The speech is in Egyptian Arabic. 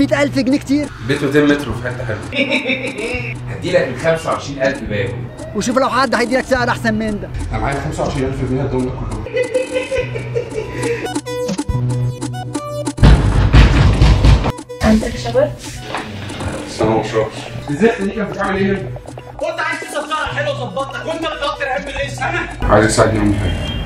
100000 جنيه كتير بيت 200 متر وفي حته حلوه هدي لك ال 25000 باقي وشوف لو حد هيديلك سعر احسن من ده انا معايا 25000 جنيه هدول لك كلهم عندك شباب بس انا ما بشربش الزفت دي كانت بتعمل ايه؟ وانت عايز تسكرها حلو ظبطك وانت اللي طلبت العلم الاسم انا عايز اساعدني اعمل حاجه